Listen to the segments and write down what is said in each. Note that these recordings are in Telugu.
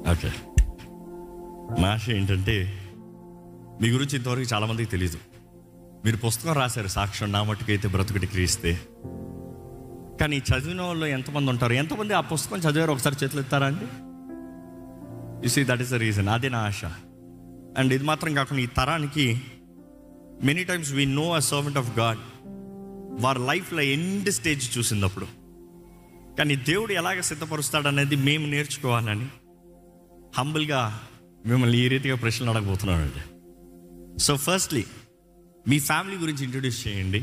ఓకే మా ఆశ ఏంటంటే మీ గురించి ఇంతవరకు చాలామందికి తెలియదు మీరు పుస్తకం రాశారు సాక్ష్యం నా మట్టుకైతే బ్రతుకుటి క్రీస్తే కానీ చదివిన వాళ్ళు ఎంతమంది ఉంటారు ఎంతమంది ఆ పుస్తకం చదివారు ఒకసారి చేతులు ఎత్తారా అండి you see that is the reason అదే నా ఆశ అండ్ ఇది మాత్రం కాకుండా ఈ తరానికి many times we know a servant of God వారి లైఫ్లో ఎండ్ స్టేజ్ చూసినప్పుడు కానీ దేవుడు ఎలాగ సిద్ధపరుస్తాడనేది మేము నేర్చుకోవాలని హంబుల్గా మిమ్మల్ని ఈ రీతిగా ప్రశ్నలు అడగబోతున్నానండి సో ఫస్ట్లీ మీ ఫ్యామిలీ గురించి ఇంట్రొడ్యూస్ చేయండి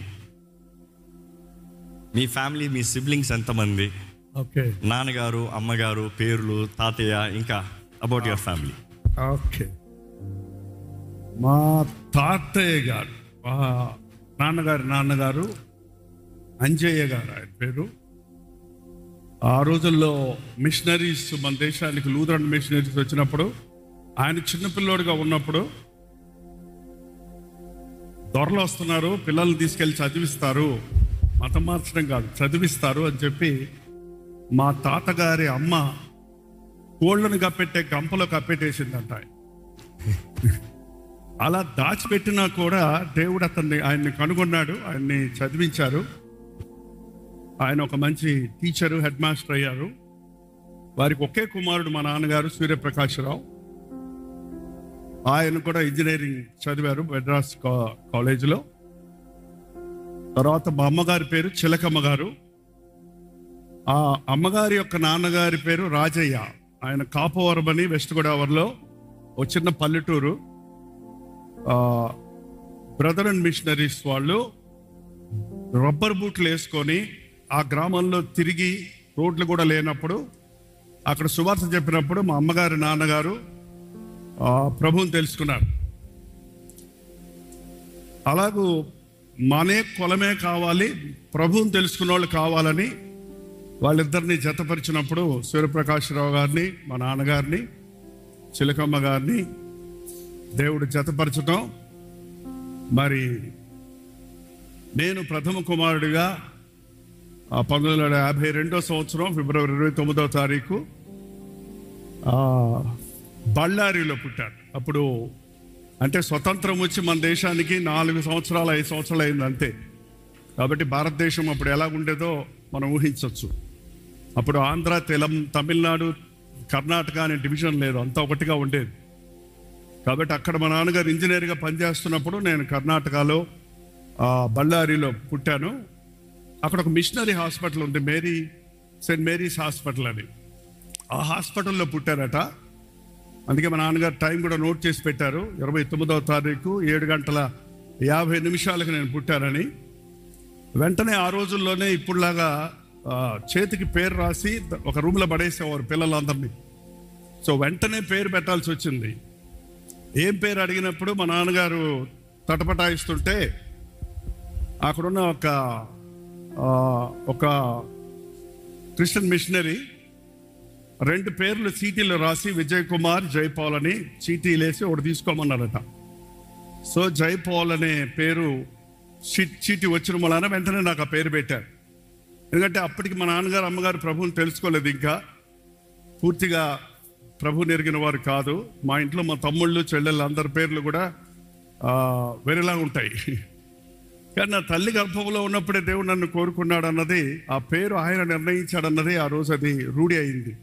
మీ ఫ్యామిలీ మీ సిబ్లింగ్స్ ఎంతమంది ఓకే నాన్నగారు అమ్మగారు పేర్లు తాతయ్య ఇంకా అబౌట్ యువర్ ఫ్యామిలీ ఓకే మా తాతయ్య గారు మా నాన్నగారి నాన్నగారు అంజయ్య గారు ఆయన పేరు ఆ రోజుల్లో మిషనరీస్ మన దేశానికి లూథరన్ మిషనరీస్ వచ్చినప్పుడు ఆయన చిన్నపిల్లోడుగా ఉన్నప్పుడు దొరలు వస్తున్నారు పిల్లల్ని తీసుకెళ్ళి చదివిస్తారు మతం మార్చడం కాదు చదివిస్తారు అని చెప్పి మా తాతగారి అమ్మ కోళ్ళను కప్పెట్టే గంపలో కప్పెట్టేసిందంట ఆయన. అలా దాచిపెట్టినా కూడా దేవుడు అతన్ని ఆయన్ని కనుగొన్నాడు ఆయన్ని చదివించారు ఆయన ఒక మంచి టీచరు హెడ్ మాస్టర్ అయ్యారు వారికి ఒకే కుమారుడు మా నాన్నగారు సూర్యప్రకాశ్రావు ఆయన కూడా ఇంజనీరింగ్ చదివారు మెడ్రాస్ కా- కాలేజీలో తర్వాత మా అమ్మగారి పేరు చిలకమ్మ గారు ఆ అమ్మగారి యొక్క నాన్నగారి పేరు రాజయ్య ఆయన కాపవరం అని వెస్ట్ గోదావరిలో ఒక చిన్న పల్లెటూరు బ్రదర్ అండ్ మిషనరీస్ వాళ్ళు రబ్బర్ బూట్లు వేసుకొని ఆ గ్రామంలో తిరిగి రోడ్లు కూడా లేనప్పుడు అక్కడ సువార్త చెప్పినప్పుడు మా అమ్మగారి నాన్నగారు ఆ, ప్రభువుని తెలుసుకున్నారు అలాగూ మనే కులమే కావాలి ప్రభువుని తెలుసుకున్న వాళ్ళు కావాలని వాళ్ళిద్దరిని జతపరిచినప్పుడు సూర్యప్రకాశ్రావు గారిని మా నాన్నగారిని చిలకమ్మ గారిని దేవుడు జతపరచడం మరి నేను ప్రథమ కుమారుడిగా ఆ పంతొమ్మిది వందల యాభై రెండో సంవత్సరం ఫిబ్రవరి ఇరవై తొమ్మిదవ తారీఖు ఆ, బళ్ళారిలో పుట్టాను అప్పుడు అంటే స్వతంత్రం వచ్చి మన దేశానికి నాలుగు సంవత్సరాలు ఐదు సంవత్సరాలు అయింది అంతే కాబట్టి భారతదేశం అప్పుడు ఎలా ఉండేదో మనం ఊహించవచ్చు అప్పుడు ఆంధ్ర తెలం తమిళనాడు కర్ణాటక అనే డివిజన్ లేదు అంతా ఒకటిగా ఉండేది కాబట్టి అక్కడ మా నాన్నగారు ఇంజనీర్గా పనిచేస్తున్నప్పుడు నేను కర్ణాటకలో ఆ, బళ్ళారిలో పుట్టాను అక్కడ ఒక మిషనరీ హాస్పిటల్ ఉంది మేరీ సెయింట్ మేరీస్ హాస్పిటల్ అని ఆ హాస్పిటల్లో పుట్టారట అందుకే మా నాన్నగారు టైం కూడా నోట్ చేసి పెట్టారు ఇరవై తొమ్మిదవ తారీఖు ఏడు గంటల యాభై నిమిషాలకు నేను పుట్టానని వెంటనే ఆ రోజుల్లోనే ఇప్పుడులాగా ఆ, చేతికి పేరు రాసి ఒక రూమ్లో పడేసేవారు పిల్లలందరినీ సో వెంటనే పేరు పెట్టాల్సి వచ్చింది ఏం పేరు అడిగినప్పుడు మా నాన్నగారు తటపటాయిస్తుంటే అక్కడున్న ఒక ఆ, ఒక క్రిస్టియన్ మిషనరీ రెండు పేర్లు చీటీలో రాసి విజయ్ కుమార్ జైపాల్ అని చీటీలేసి ఒకటి తీసుకోమన్నారట సో జైపాల్ అనే పేరు చీ- చీటీ వచ్చిన వలన వెంటనే నాకు ఆ పేరు పెట్టారు ఎందుకంటే అప్పటికి మా నాన్నగారు అమ్మగారు ప్రభువుని తెలుసుకోలేదు ఇంకా పూర్తిగా ప్రభు నెరిగిన వారు కాదు మా ఇంట్లో మా తమ్ముళ్ళు చెల్లెళ్ళు అందరి పేర్లు కూడా ఆ, వేరేలా ఉంటాయి కానీ నా తల్లి గర్భంలో ఉన్నప్పుడే దేవుడు నన్ను కోరుకున్నాడు అన్నది ఆ పేరు ఆయన నిర్ణయించాడు అన్నది ఆ రోజు అది రూఢి అయింది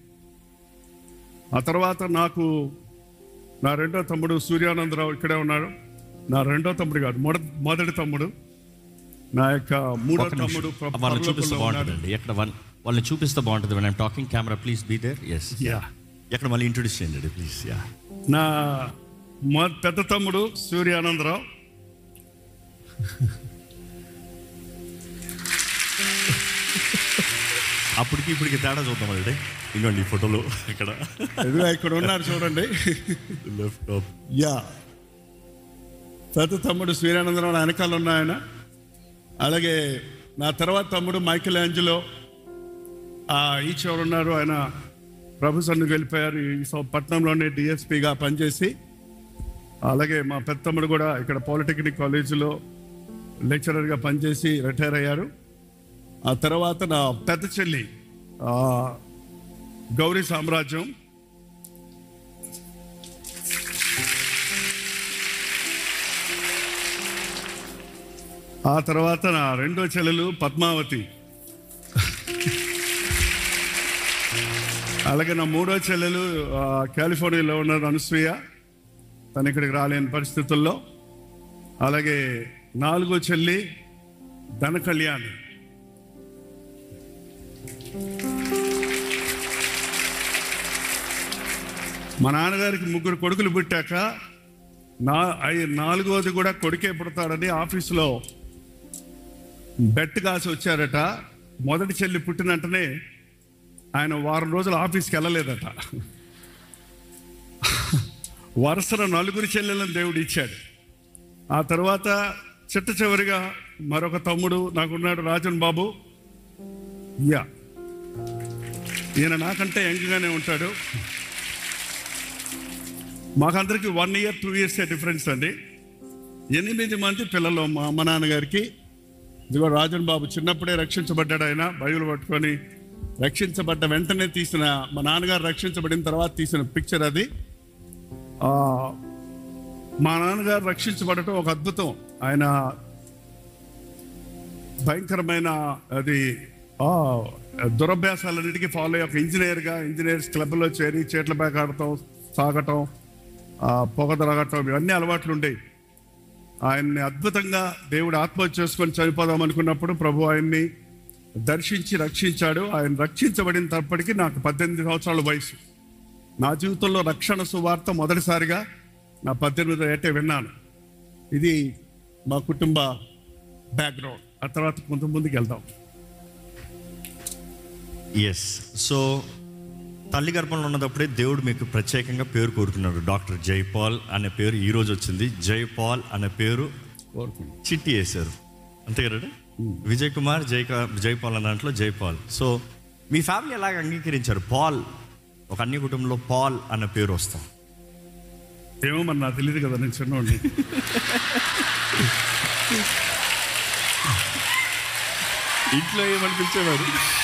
ఆ తర్వాత నాకు నా రెండో తమ్ముడు సూర్యానందరావు ఇక్కడే ఉన్నాడు నా రెండో తమ్ముడు కాదు మొద మొదటి తమ్ముడు నా యొక్క మూడో ఒక నిమిషం. తమ్ముడు ప్ర- వాళ్ళని చూపిస్తే పరలోకంలో ఉన్నాడు. బాగుంటుందండి ఎక్కడ వాళ్ళ- వాళ్ళని చూపిస్తే బాగుంటుంది one I'm talking camera please be there yes ya ఎక్కడ మళ్ళీ ఇంట్రొడ్యూస్ చేయండి ప్లీజ్ యా నా మొ- పెద్ద తమ్ముడు సూర్యానందరావు అప్పటికి ఇప్పటికి తేడా చూద్దాం అండి ఇంకోండి ఈ ఫోటోలో ఇక్కడ ఎదుగా ఇక్కడ ఉన్నారు చూడండి లెఫ్ట్ టాప్ యా పెద్ద తమ్ముడు సూర్యానందరావు నా వెనకాల ఉన్న ఆయన అలాగే నా తర్వాత తమ్ముడు మైకేల్ యాంజలో ఆ ఈచ్ ఎవరు ఉన్నారు ఆయన ప్రభు సన్నుకు వెళ్ళిపోయారు ఈ స- పట్నంలోనే డిఎస్పిగా పనిచేసి అలాగే మా పెద్ద తమ్ముడు కూడా ఇక్కడ పాలిటెక్నిక్ కాలేజీలో లెక్చరర్గా పనిచేసి రిటైర్ అయ్యారు ఆ తర్వాత నా పెద్ద చెల్లి ఆ, గౌరీ సామ్రాజ్యం ఆ తర్వాత నా రెండో చెల్లెలు పద్మావతి అలాగే నా మూడో చెల్లెలు ఆ, కాలిఫోర్నియాలో ఉన్నారు అనసూయ తను ఇక్కడికి రాలేని పరిస్థితుల్లో అలాగే నాలుగో చెల్లి ధన కళ్యాణ్ మా నాన్నగారికి ముగ్గురు కొడుకులు పుట్టాక నా ఐ- నాలుగోది కూడా కొడుకే పుడతాడని ఆఫీసులో బెట్ కాసి వచ్చారట మొదటి చెల్లి పుట్టిన వెంటనే ఆయన వారం రోజులు ఆఫీస్కి వెళ్ళలేదట వరుసన నలుగురు చెల్లెలను దేవుడు ఇచ్చాడు ఆ తర్వాత చిట్ట చివరిగా మరొక తమ్ముడు నాకున్నాడు రాజన్ బాబు యా ఈయన నాకంటే యంగ్గానే ఉంటాడు మాకందరికి one year two years difference అండి ఎనిమిది మంది పిల్లలు మా అమ్మ నాన్నగారికి ఇదిగో రాజన్ బాబు చిన్నప్పుడే రక్షించబడ్డాడు ఆయన బైబిల్ పట్టుకొని రక్షించబడ్డ వెంటనే తీసిన మా నాన్నగారు రక్షించబడిన తర్వాత తీసిన పిక్చర్ అది ఆ, మా నాన్నగారు రక్షించబడటం ఒక అద్భుతం ఆయన భయంకరమైన అది ఆ, దురభ్యాసాలన్నిటికీ ఫాలో అయ్యి ఒక ఇంజనీర్గా ఇంజనీర్స్ క్లబ్లో చేరి చేట్ల బ్యాగ్ ఆడటం సాగటం ఆ, పొగ త్రాగటం ఇవన్నీ అలవాట్లు ఉండేవి ఆయన్ని అద్భుతంగా దేవుడు ఆత్మహత్య చేసుకొని చనిపోదాం అనుకున్నప్పుడు ప్రభు ఆయన్ని దర్శించి రక్షించాడు ఆయన రక్షించబడిన తప్పటికి నాకు పద్దెనిమిది సంవత్సరాల వయసు నా జీవితంలో రక్షణ సువార్త మొదటిసారిగా నా పద్దెనిమిదో ఏటే విన్నాను ఇది మా కుటుంబ బ్యాక్గ్రౌండ్ ఆ తర్వాత కొంత ముందుకు వెళ్దాం ఎస్ సో తల్లి గర్భంలో ఉన్నప్పుడే దేవుడు మీకు ప్రత్యేకంగా పేరు కోరుకున్నాడు డాక్టర్ జైపాల్ అనే పేరు ఈ రోజు వచ్చింది జైపాల్ అనే పేరు కోరుకుంటున్నాను చిట్టి వేశారు అంతే కదా విజయ్ కుమార్ జై జైపాల్ అన్న దాంట్లో జైపాల్ సో మీ ఫ్యామిలీ ఎలాగ అంగీకరించారు పాల్ ఒక అన్ని కుటుంబంలో పాల్ అన్న పేరు వస్తాం ఏమో మరి నాకు తెలియదు కదా నేను చిన్నోడిని ఇంట్లో ఏమని పిలిచేవారు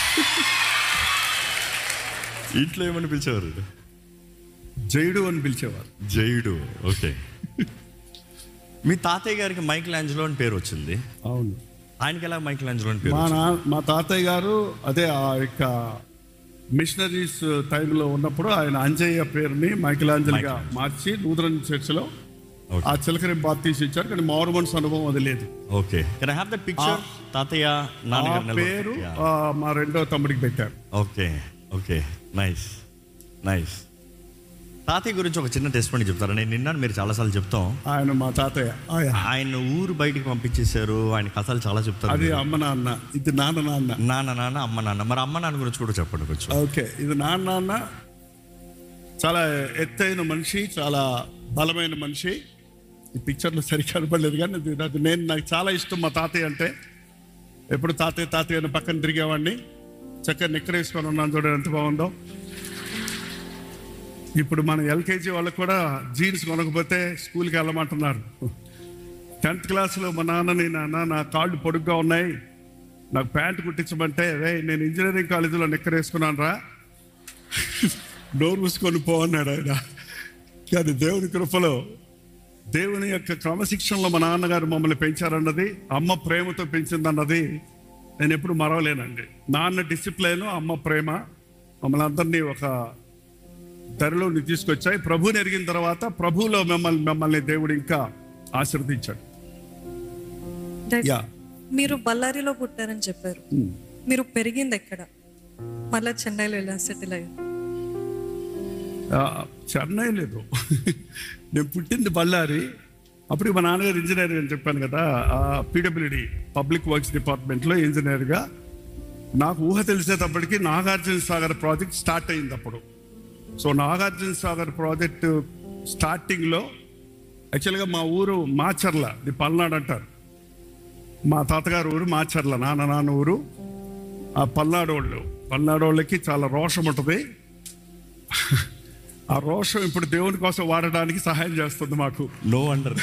ఇంట్లో ఏమని పిలిచేవారు జయుడు అని పిలిచేవారు జయుడు ఓకే మీ తాతయ్య గారికి మైకిల్ ఆంజలో అని పేరు వచ్చింది అవును ఆయనకి ఎలా మైకిల్ ఆంజలో అని పేరు మా వచ్చింది? నా మా తాతయ్య గారు అదే ఆ యొక్క మిషనరీస్ టైంలో ఉన్నప్పుడు ఆయన అంజయ్య పేరుని మైకిలాంజలిగా మార్చి లూథరన్ చర్చిలో Okay. ఆ చిలకరి బాప్తీసి ఇచ్చారు కానీ మౌరమన్స్ అనుభవం అది లేదు okay can I have the picture తాతయ్య ఆ నాన్నగారు నిలబడి- పేరు Yeah. ఆ, మా రెండో తమ్ముడికి పెట్టారు ఓకే ఓకే నైస్ నైస్ తాతయ్య గురించి ఒక చిన్న టెస్ట్ పని చెప్తారా నేను నిన్న మీరు చాలాసార్లు చెప్తాం ఆయన మా తాతయ్య ఆయ్. ఆయన ఊరు బయటికి పంపించేశారు ఆయన కథలు చాలా చెప్తారు అది అమ్మ నాన్న ఇది నాన్న నాన్న నాన్న నాన్న అమ్మ నాన్న మరి అమ్మ నాన్న గురించి కూడా చెప్పండి కొంచెం ఓకే ఇది నాన్న నాన్న చాలా ఎత్తైన మనిషి చాలా బలమైన మనిషి ఈ పిక్చర్లో సరిగ్గా కనపడలేదు కానీ ఇది నాకు నేను నాకు చాలా ఇష్టం మా తాతయ్య అంటే ఎప్పుడు తాతయ్య తాతయ్య అని పక్కన తిరిగేవాడిని చక్కగా నిక్కర వేసుకొని ఉన్నాను చూడండి ఎంత బాగుందో ఇప్పుడు మన ఎల్కేజీ వాళ్ళకు కూడా జీన్స్ కొనకపోతే స్కూల్కి వెళ్ళమంటున్నారు టెన్త్ క్లాస్లో మా నాన్నని నాన్న నా కాళ్ళు పొడుగ్గా ఉన్నాయి నాకు ప్యాంట్ కుట్టించమంటే రే నేను ఇంజనీరింగ్ కాలేజీలో నిక్కర వేసుకున్నాను రా డోర్ మూసుకొని పో అన్నాడు ఆయన కానీ దేవుని కృపలో దేవుని యొక్క క్రమశిక్షణలో మా నాన్నగారు మమ్మల్ని పెంచారన్నది అమ్మ ప్రేమతో పెంచిందన్నది నేను ఎప్పుడు మరవలేనండి నాన్న డిసిప్లైన్ అమ్మ ప్రేమ మమ్మల్ని అందరినీ ఒక ధరలోని తీసుకొచ్చాయి ప్రభుని ఎరిగిన తర్వాత ప్రభువులో మిమ్మల్ని మిమ్మల్ని దేవుడు ఇంకా ఆశీర్వదించాడు డాడీ, యా మీరు బళ్ళారిలో పుట్టారని చెప్పారు మీరు పెరిగింది ఎక్కడ మళ్ళా చెన్నైలో ఎలా సెటిల్ అయ్యారు ఆ, చెన్నై లేదు నేను పుట్టింది బళ్ళారి అప్పుడు మా నాన్నగారు ఇంజనీర్ అని చెప్పాను కదా పీడబ్ల్యూడి పబ్లిక్ వర్క్స్ డిపార్ట్మెంట్లో ఇంజనీర్గా నాకు ఊహ తెలిసేటప్పటికి నాగార్జున సాగర్ ప్రాజెక్ట్ స్టార్ట్ అయింది అప్పుడు సో నాగార్జున సాగర్ ప్రాజెక్టు స్టార్టింగ్లో యాక్చువల్గా మా ఊరు మాచర్ల ఇది పల్నాడు అంటారు మా తాతగారు ఊరు మాచర్ల నాన్న నాన్న ఊరు ఆ పల్నాడోళ్ళు పల్నాడోళ్ళకి చాలా రోషం ఉంటుంది ఆ రోషం ఇప్పుడు దేవుని కోసం వాడడానికి సహాయం చేస్తుంది మాకు నో అండర్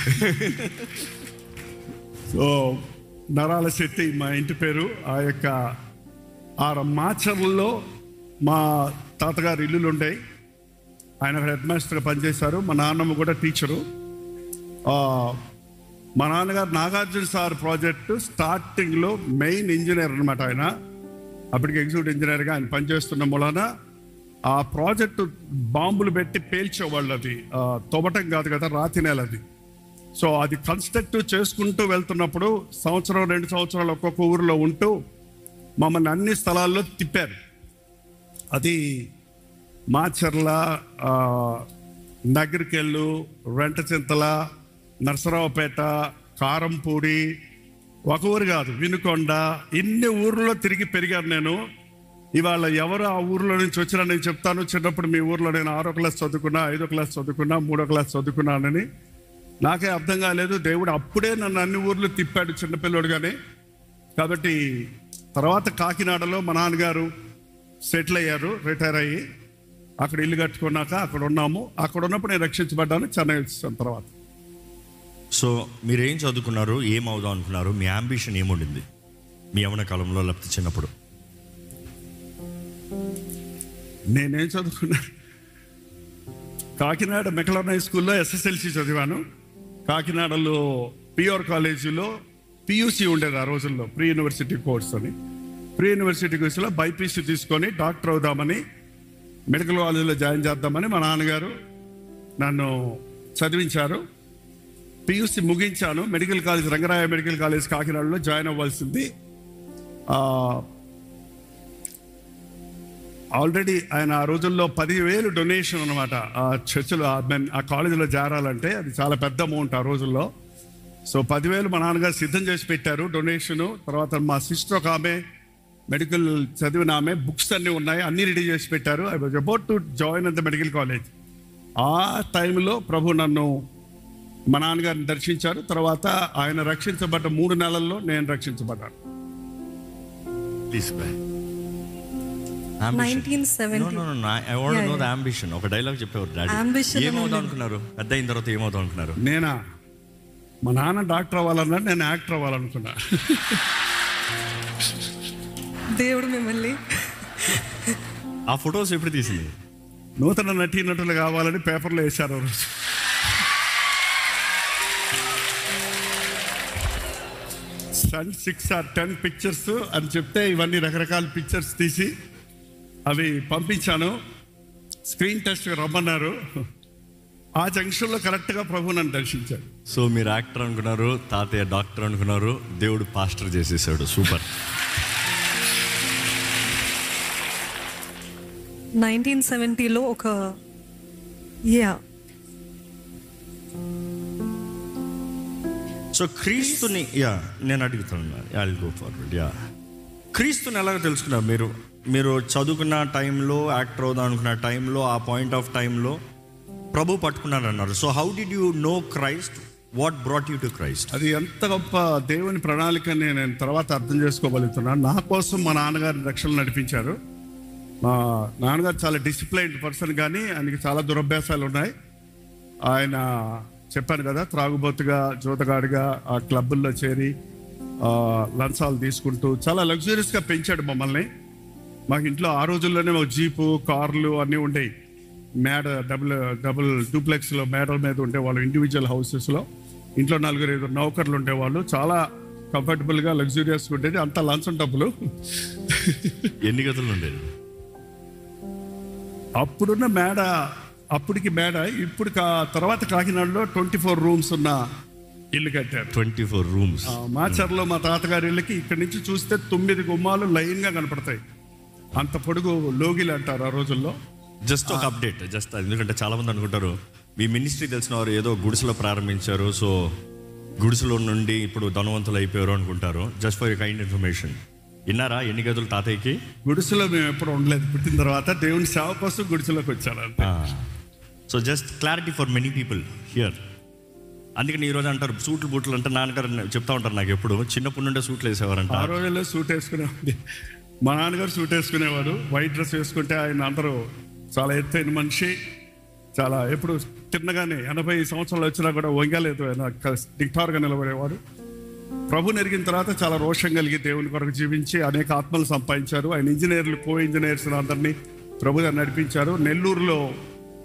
సో నరాల శెట్టి మా ఇంటి పేరు ఆ యొక్క ఆ మాచర్లలో మా తాతగారు ఇల్లులు ఉండేవి ఆయన అక్కడ హెడ్ మాస్టర్గా పనిచేశారు మా నాన్నమ్మ కూడా టీచరు ఆ, మా నాన్నగారు నాగార్జున సార్ ప్రాజెక్టు స్టార్టింగ్లో మెయిన్ ఇంజనీర్ అనమాట ఆయన అప్పటికి ఎగ్జిక్యూటివ్ ఇంజనీర్గా ఆయన పనిచేస్తున్న మూలన ఆ ప్రాజెక్టు బాంబులు పెట్టి పేల్చేవాళ్ళు అది ఆ, తవ్వటం కాదు కదా రాతి నేల అది సో అది కన్స్ట్రక్ట్ చేసుకుంటూ వెళ్తున్నప్పుడు సంవత్సరం రెండు సంవత్సరాలు ఒక్కొక్క ఊరిలో ఉంటూ మమ్మల్ని అన్ని స్థలాల్లో తిప్పారు అది మాచర్ల ఆ, నగరికెళ్ళు రెంటచింతల నరసరావుపేట కారంపూడి ఒక ఊరు కాదు వినుకొండ ఇన్ని ఊర్లో తిరిగి పెరిగాను నేను ఇవాళ ఎవరు ఆ ఊర్లో నుంచి వచ్చినా నేను చెప్తాను చిన్నప్పుడు మీ ఊర్లో నేను ఆరో క్లాస్ చదువుకున్నా ఐదో క్లాస్ చదువుకున్నా మూడో క్లాస్ చదువుకున్నానని నాకే అర్థం కాలేదు దేవుడు అప్పుడే నన్ను అన్ని ఊర్లు తిప్పాడు చిన్నపిల్లడుగానే కాబట్టి తర్వాత కాకినాడలో మా నాన్నగారు సెటిల్ అయ్యారు రిటైర్ అయ్యి అక్కడ ఇల్లు కట్టుకున్నాక అక్కడ ఉన్నాము అక్కడ ఉన్నప్పుడు నేను రక్షించబడ్డాను చెన్నై వచ్చేసాను తర్వాత సో మీరు ఏం చదువుకున్నారు ఏం అవుదాం అనుకున్నారు మీ అంబిషన్ ఏముండింది మీ యవన కాలంలో లేకపోతే చిన్నప్పుడు నేనేం చదువుకున్నా కాకినాడ మెకలాన్ హై స్కూల్లో ఎస్ఎస్ఎల్సి చదివాను కాకినాడలో పిఆర్ కాలేజీలో పియూసి ఉండేది ఆ రోజుల్లో ప్రీ యూనివర్సిటీ కోర్స్ అని ప్రీ యూనివర్సిటీ కోర్సులో బైపీసీ తీసుకొని డాక్టర్ అవుదామని మెడికల్ కాలేజీలో జాయిన్ చేద్దామని మా నాన్నగారు నన్ను చదివించారు పియూసి ముగించాను medical college Rangaraya medical college కాకినాడలో జాయిన్ అవ్వాల్సింది ఆ, ఆల్రెడీ ఆయన ఆ రోజుల్లో పదివేలు డొనేషన్ అనమాట ఆ చర్చిలో ఆ మెన్- ఆ కాలేజీలో చేరాలంటే అది చాలా పెద్ద అమౌంట్ ఆ రోజుల్లో సో పదివేలు మా నాన్నగారు సిద్ధం చేసి పెట్టారు డొనేషను తర్వాత మా సిస్టర్ ఒక ఆమె మెడికల్ చదివిన ఆమె బుక్స్ అన్నీ ఉన్నాయి అన్నీ రెడీ చేసి పెట్టారు I was about to join in the medical college ఆ టైంలో ప్రభు నన్ను మా నాన్నగారిని దర్శించారు తర్వాత ఆయన రక్షించబడ్డ మూడు నెలల్లో నేను రక్షించబడ్డాను ప్లీజ్ నైన్టీన్ సెవెంటీ అంబిషన్ ఒక డైలాగ్ చెప్పేవారు డాడీ Ambition అని ఏమవుదాం ఉంది. అనుకున్నారు పెద్ద అయిన తర్వాత ఏమవుదాం అనుకున్నారు నేనా మా నాన్న డాక్టర్ అవ్వాలన్నాడు నేను యాక్టర్ అవ్వాలనుకున్నా దేవుడు మిమ్మల్ని ఆ ఫొటోస్ ఎప్పుడు తీసింది నూతన నటీనటులు కావాలని పేపర్లో వేశారు ఆ రోజు son six or ten pictures అని చెప్తే ఇవన్నీ రకరకాల పిక్చర్స్ తీసి అవి పంపించాను స్క్రీన్ టెస్ట్ రమ్మన్నారు ఆ జంక్షన్లో కరెక్ట్గా ప్రభు నన్ను దర్శించాడు సో మీరు యాక్టర్ అనుకున్నారు తాతయ్య డాక్టర్ అనుకున్నారు దేవుడు పాస్టర్ చేసేసాడు సూపర్ నైన్టీన్ సెవెంటీలో ఒక యా సో క్రీస్తుని యా నేను అడుగుతాను ఐ గో ఫార్వర్డ్ యా క్రీస్తుని ఎలాగో తెలుసుకున్నారు మీరు మీరు చదువుకున్న టైంలో యాక్టర్ అవుదాం అనుకున్న టైంలో ఆ పాయింట్ ఆఫ్ టైంలో ప్రభు పట్టుకున్నారు అన్నారు so how did you know Christ what brought you to Christ అది ఎంత గొప్ప దేవుని ప్రణాళికని నేను తర్వాత అర్థం చేసుకోగలుగుతున్నాను నా కోసం మా నాన్నగారిని రక్షణ నడిపించారు మా నాన్నగారు చాలా డిసిప్లైన్డ్ పర్సన్ కానీ ఆయనకి చాలా దురభ్యాసాలు ఉన్నాయి ఆయన చెప్పాను కదా త్రాగుబోతుగా జూతగాడిగా ఆ క్లబ్బుల్లో చేరి ఆ, లంచాలు తీసుకుంటూ చాలా లగ్జరీస్గా పెంచాడు మమ్మల్ని మాకు ఇంట్లో ఆ రోజుల్లోనే ఒక జీపు కార్లు అన్నీ ఉండేవి మేడ డబుల్ డబుల్ డూప్లెక్స్లో మేడల మీద ఉండేవాళ్ళు ఇండివిజువల్ హౌసెస్లో ఇంట్లో నలుగురు ఐదు నౌకర్లు ఉండేవాళ్ళు చాలా కంఫర్టబుల్గా లగ్జూరియస్గా ఉండేది అంత లంచం డబ్బులు ఎన్ని గదులు ఉండేది అప్పుడున్న మేడ అప్పటికి మేడ ఇప్పుడు కా- తర్వాత కాకినాడలో ట్వంటీ ఫోర్ రూమ్స్ ఉన్న ఇల్లు కట్టారు ట్వంటీ ఫోర్ రూమ్స్ ఆ, మాచర్లో మా తాతగారి ఇళ్ళకి ఇక్కడి నుంచి చూస్తే తొమ్మిది గుమ్మాలు లైన్గా కనపడతాయి అంత పొడుగు లోగిలు అంటారు ఆ రోజుల్లో జస్ట్ ఒక అప్డేట్ జస్ట్ ఎందుకంటే చాలా మంది అనుకుంటారు మీ మినిస్ట్రీ తెలిసిన వారు ఏదో గుడిసెలో ప్రారంభించారు సో గుడిసెలో నుండి ఇప్పుడు ధనవంతులు అయిపోయారు అనుకుంటారు జస్ట్ ఫర్ కైండ్ ఇన్ఫర్మేషన్ విన్నారా ఎన్ని గదులు తాతయ్యకి గుడిసెలో మేము ఎప్పుడు ఉండలేదు పుట్టిన తర్వాత దేవుని సేవ కోసం గుడిసెలోకి వచ్చాను అంతే so just clarity for many people here అందుకని ఈ రోజు అంటారు సూట్లు బూట్లు అంటే నాన్నగారు చెప్తా ఉంటారు నాకు ఎప్పుడు చిన్నప్పటి నుండే సూట్లు వేసేవారంట ఆ రోజుల్లో సూట్ వేసుకునేవాడి మా నాన్నగారు సూట్ వేసుకునేవారు వైట్ డ్రెస్ వేసుకుంటే ఆయన అందరూ చాలా ఎత్తైన మనిషి చాలా ఎప్పుడు తిన్నగానే ఎనభై సంవత్సరాలు వచ్చినా కూడా వంగలేదు ఆయన దిగ్టారుగా నిలబడేవాడు ప్రభు నెరిగిన తర్వాత చాలా రోషం కలిగి దేవుని కొరకు జీవించి అనేక ఆత్మలు సంపాదించారు ఆయన ఇంజనీర్లు కో ఇంజనీర్స్ అందరినీ ప్రభు గారు నడిపించారు నెల్లూరులో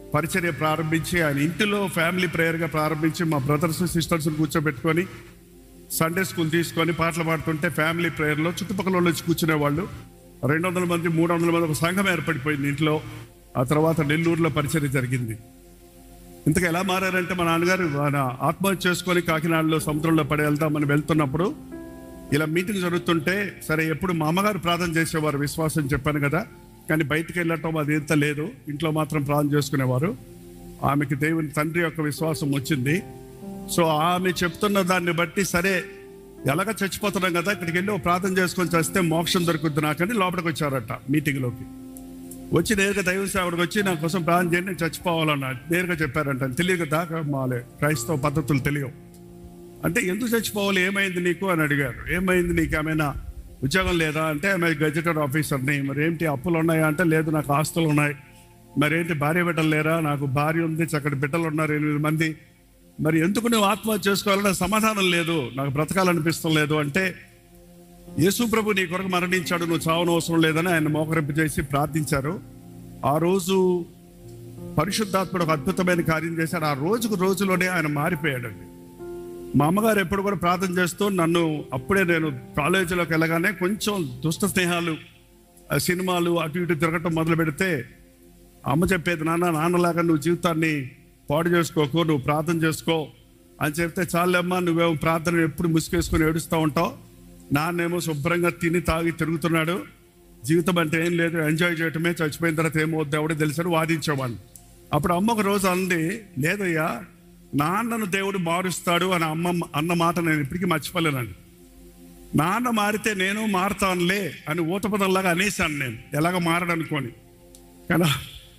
పరిచర్య ప్రారంభించి ఆయన ఇంటిలో ఫ్యామిలీ ప్రేయర్గా ప్రారంభించి మా బ్రదర్స్ సిస్టర్స్ కూర్చోబెట్టుకొని సండే స్కూల్ తీసుకొని పాటలు పాడుతుంటే ఫ్యామిలీ ప్రేయర్లో చుట్టుపక్కల వాళ్ళు వచ్చి కూర్చునేవాళ్ళు రెండు వందల మంది మూడు వందల మంది ఒక సంఘం ఏర్పడిపోయింది ఇంట్లో ఆ తర్వాత నెల్లూరులో పరిచర్య జరిగింది ఇంతకు ఎలా మారారంటే మా నాన్నగారు ఆయన ఆత్మహత్య చేసుకొని కాకినాడలో సముద్రంలో పడి వెళ్తామని వెళ్తున్నప్పుడు ఇలా మీటింగ్ జరుగుతుంటే సరే ఎప్పుడు మా అమ్మగారు ప్రార్థన చేసేవారు విశ్వాసం చెప్పాను కదా కానీ బయటికి వెళ్ళటం అది ఎంత లేదు ఇంట్లో మాత్రం ప్రార్థన చేసుకునేవారు ఆమెకి దేవుని తండ్రి యొక్క విశ్వాసం వచ్చింది సో ఆమె చెప్తున్న దాన్ని బట్టి సరే ఎలాగ చచ్చిపోతున్నాం కదా ఇక్కడికి వెళ్ళి ఓ ప్రార్థన చేసుకొని చేస్తే మోక్షం దొరుకుద్ది నాకని లోపలికి వచ్చారట మీటింగ్లోకి వచ్చి నేరుగా దైవ సేవడికి వచ్చి నా కోసం ప్రార్థన చేయండి నేను చచ్చిపోవాలన్నా నేరుగా చెప్పారంట తెలియక దాకా మాలే క్రైస్తవ పద్ధతులు తెలియవు అంటే ఎందుకు చచ్చిపోవాలి ఏమైంది నీకు అని అడిగారు ఏమైంది నీకు ఏమైనా ఉద్యోగం లేదా అంటే ఆమె గజెటెడ్ ఆఫీసర్ని మరి ఏంటి అప్పులు ఉన్నాయా అంటే లేదు నాకు ఆస్తులు ఉన్నాయి మరి ఏంటి భార్య బిడ్డలు లేరా నాకు భార్య ఉంది చక్కటి బిడ్డలు ఉన్నారు ఎనిమిది మంది మరి ఎందుకు నువ్వు ఆత్మహత్య చేసుకోవాలనే సమాధానం లేదు నాకు బ్రతకాలనిపిస్తం లేదు అంటే యేసు ప్రభు నీ కొరకు మరణించాడు నువ్వు చావన అవసరం లేదని ఆయన మోకరింపు చేసి ప్రార్థించారు ఆ రోజు పరిశుద్ధాత్ముడు ఒక అద్భుతమైన కార్యం చేశాడు ఆ రోజుకు రోజులోనే ఆయన మారిపోయాడండి మా అమ్మగారు ఎప్పుడు కూడా ప్రార్థన చేస్తూ నన్ను అప్పుడే నేను కాలేజీలోకి వెళ్ళగానే కొంచెం దుష్ట స్నేహాలు ఆ సినిమాలు అటు ఇటు తిరగటం మొదలు పెడితే అమ్మ చెప్పేది నాన్న నాన్నలాగా నువ్వు జీవితాన్ని పాడు చేసుకోకు నువ్వు ప్రార్థన చేసుకో అని చెప్తే చాలమ్మా నువ్వేమో ప్రార్థన ఎప్పుడు ముసుకేసుకొని ఏడుస్తూ ఉంటావు నాన్నేమో శుభ్రంగా తిని తాగి తిరుగుతున్నాడు జీవితం అంటే ఏం లేదు ఎంజాయ్ చేయటమే చచ్చిపోయిన తర్వాత ఏమవుద్ది ఎవడో తెలిసాడు వాదించేవాడిని అప్పుడు అమ్మ ఒక రోజు అంది లేదయ్యా నాన్నను దేవుడు మారుస్తాడు అని అమ్మ అన్న మాట నేను ఇప్పటికీ మర్చిపోలేనండి నాన్న మారితే నేను మారుతానులే అని ఊతపదంలాగా అనేసాను నేను ఎలాగ మారడనుకొని కానీ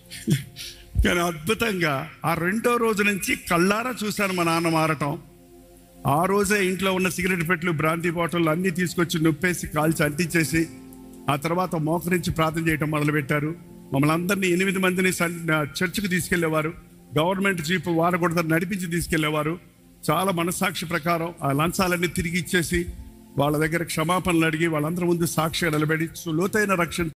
కానీ అద్భుతంగా ఆ రెండో రోజు నుంచి కళ్ళారా చూశాను మా నాన్న మారటం ఆ రోజే ఇంట్లో ఉన్న సిగరెట్ పెట్లు బ్రాంతి బాటిల్ అన్నీ తీసుకొచ్చి నొప్పేసి కాల్చి అంటించేసి ఆ తర్వాత మోకరించి ప్రార్థన చేయటం మొదలుపెట్టారు మమ్మల్ని అందరినీ ఎనిమిది మందిని సన్- చర్చికి తీసుకెళ్లేవారు గవర్నమెంట్ జీపు వారకూడదని నడిపించి తీసుకెళ్లేవారు చాలా మనసాక్షి ప్రకారం ఆ లంచాలన్నీ తిరిగి ఇచ్చేసి వాళ్ళ దగ్గర క్షమాపణలు అడిగి వాళ్ళందరి ముందు సాక్షిగా నిలబడి లోతైన రక్షణ